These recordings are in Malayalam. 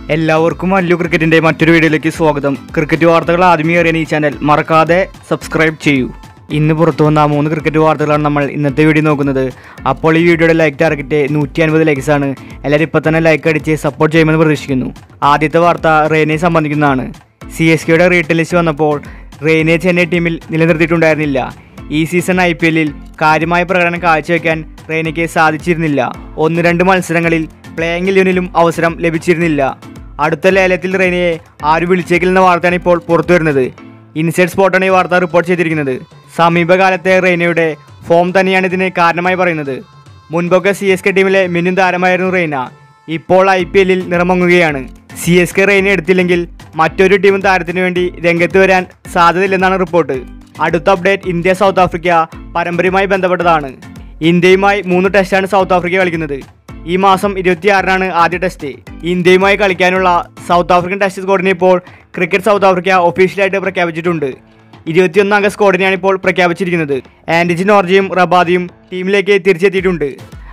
എല്ലാവർക്കും അല്ലു ക്രിക്കറ്റിന്റെ മറ്റൊരു വീഡിയോയിലേക്ക് സ്വാഗതം ക്രിക്കറ്റ് വാർത്തകൾ ആദ്യമേ അറിയാൻ ഈ ചാനൽ മറക്കാതെ സബ്സ്ക്രൈബ് ചെയ്യൂ ഇന്ന് പുറത്തു വന്ന മൂന്ന് ക്രിക്കറ്റ് വാർത്തകളാണ് നമ്മൾ ഇന്നത്തെ വീഡിയോ നോക്കുന്നത് അപ്പോൾ ഈ വീഡിയോയുടെ ലൈക്ക് ടാർഗറ്റ് നൂറ്റി അൻപത് ലൈക്സ് ആണ് എല്ലാവരും ഇപ്പം തന്നെ ലൈക്ക് അടിച്ച് സപ്പോർട്ട് ചെയ്യുമെന്ന് പ്രതീക്ഷിക്കുന്നു ആദ്യത്തെ വാർത്ത റെയ്നെ സംബന്ധിക്കുന്നതാണ് സി എസ് കെയുടെ റീറ്റെയിൽ ലിസ്റ്റ് വന്നപ്പോൾ റെയ്നെ ചെന്നൈ ടീമിൽ നിലനിർത്തിയിട്ടുണ്ടായിരുന്നില്ല ഈ സീസൺ ഐ പി എല്ലിൽ കാര്യമായ പ്രകടനം കാഴ്ചവെക്കാൻ റെയ്നയ്ക്ക് സാധിച്ചിരുന്നില്ല ഒന്ന് രണ്ട് മത്സരങ്ങളിൽ പ്ലേയിങ് ഇലവനിലും അവസരം ലഭിച്ചിരുന്നില്ല അടുത്ത ലേലത്തിൽ റെയ്നയെ ആരും വിളിച്ചേക്കില്ലെന്ന വാർത്തയാണ് ഇപ്പോൾ പുറത്തു വരുന്നത് ഇൻസൈഡ് സ്പോട്ടാണ് ഈ വാർത്ത റിപ്പോർട്ട് ചെയ്തിരിക്കുന്നത് സമീപകാലത്തെ റെയ്നയുടെ ഫോം തന്നെയാണ് ഇതിന് കാരണമായി പറയുന്നത് മുൻപൊക്കെ സി എസ് കെ ടീമിലെ മിന്നും താരമായിരുന്നു റെയ്ന ഇപ്പോൾ ഐ പി എല്ലിൽ നിറമങ്ങുകയാണ് സി എസ് കെ റെയ്നെ എടുത്തില്ലെങ്കിൽ മറ്റൊരു ടീമും താരത്തിന് വേണ്ടി രംഗത്ത് വരാൻ സാധ്യതയില്ലെന്നാണ് റിപ്പോർട്ട് അടുത്ത അപ്ഡേറ്റ് ഇന്ത്യ സൗത്ത് ആഫ്രിക്ക പരമ്പരയുമായി ബന്ധപ്പെട്ടതാണ് ഇന്ത്യയുമായി മൂന്ന് ടെസ്റ്റാണ് സൗത്ത് ആഫ്രിക്ക കളിക്കുന്നത് ഈ മാസം ഇരുപത്തിയാറിനാണ് ആദ്യ ടെസ്റ്റ് ഇന്ത്യയുമായി കളിക്കാനുള്ള സൗത്ത് ആഫ്രിക്കൻ ടെസ്റ്റ് സ്ക്വാഡിനെ ഇപ്പോൾ ക്രിക്കറ്റ് സൗത്ത് ആഫ്രിക്ക ഒഫീഷ്യലായിട്ട് പ്രഖ്യാപിച്ചിട്ടുണ്ട് ഇരുപത്തിയൊന്ന് അംഗ സ്ക്വാഡിനെയാണ് ഇപ്പോൾ പ്രഖ്യാപിച്ചിരിക്കുന്നത് ആൻഡിജി നോർജയും റബാദിയും ടീമിലേക്ക് തിരിച്ചെത്തിയിട്ടുണ്ട്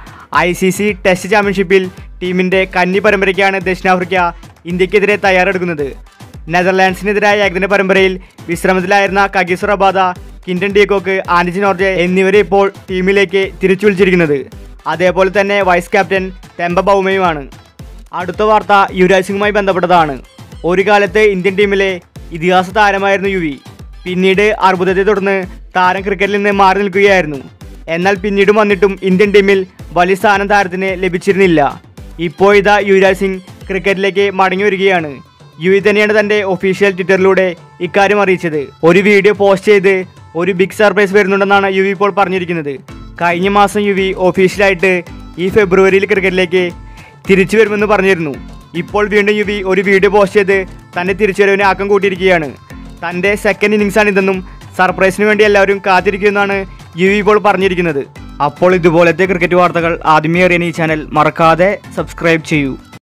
ഐ സി സി ടെസ്റ്റ് ചാമ്പ്യൻഷിപ്പിൽ ടീമിൻ്റെ കന്നി പരമ്പരയ്ക്കാണ് ദക്ഷിണാഫ്രിക്ക ഇന്ത്യക്കെതിരെ തയ്യാറെടുക്കുന്നത് നെതർലാൻഡ്സിനെതിരായ ഏകദിന പരമ്പരയിൽ വിശ്രമത്തിലായിരുന്ന കഗീസ് റബാദ കിൻഡൻ ഡീകോക്ക് ആൻഡിജി നോർജെ എന്നിവരെ ഇപ്പോൾ ടീമിലേക്ക് തിരിച്ചു വിളിച്ചിരിക്കുന്നത് അതേപോലെ തന്നെ വൈസ് ക്യാപ്റ്റൻ ടെമ്പ ബൗമയുമാണ് അടുത്ത വാർത്ത യുവരാജ് സിംഗുമായി ബന്ധപ്പെട്ടതാണ് ഒരു കാലത്ത് ഇന്ത്യൻ ടീമിലെ ഇതിഹാസ താരമായിരുന്നു യുവി പിന്നീട് അർബുദത്തെ തുടർന്ന് താരം ക്രിക്കറ്റിൽ നിന്ന് മാറി നിൽക്കുകയായിരുന്നു എന്നാൽ പിന്നീട് വന്നിട്ടും ഇന്ത്യൻ ടീമിൽ വലിയ സ്ഥാനം താരത്തിന് ലഭിച്ചിരുന്നില്ല ഇപ്പോൾ ഇതാ യുവരാജ് സിംഗ് ക്രിക്കറ്റിലേക്ക് മടങ്ങി വരികയാണ് യുവി തന്നെയാണ് തൻ്റെ ഒഫീഷ്യൽ ട്വിറ്ററിലൂടെ ഇക്കാര്യം അറിയിച്ചത് ഒരു വീഡിയോ പോസ്റ്റ് ചെയ്ത് ഒരു ബിഗ് സർപ്രൈസ് വരുന്നുണ്ടെന്നാണ് യുവി ഇപ്പോൾ പറഞ്ഞിരിക്കുന്നത് കഴിഞ്ഞ മാസം യുവി ഒഫീഷ്യലായിട്ട് ഈ ഫെബ്രുവരിയിൽ ക്രിക്കറ്റിലേക്ക് തിരിച്ചു വരുമെന്ന് പറഞ്ഞിരുന്നു ഇപ്പോൾ വീണ്ടും യുവി ഒരു വീഡിയോ പോസ്റ്റ് ചെയ്ത് തൻ്റെ തിരിച്ചുവരവിന് ആക്കം കൂട്ടിയിരിക്കുകയാണ് തൻ്റെ സെക്കൻഡ് ഇന്നിങ്സാണ് ഇതെന്നും സർപ്രൈസിന് വേണ്ടി എല്ലാവരും കാത്തിരിക്കുമെന്നാണ് യുവി ഇപ്പോൾ പറഞ്ഞിരിക്കുന്നത് അപ്പോൾ ഇതുപോലത്തെ ക്രിക്കറ്റ് വാർത്തകൾ ആദ്യമേ അറിയാൻ ഈ ചാനൽ മറക്കാതെ സബ്സ്ക്രൈബ് ചെയ്യൂ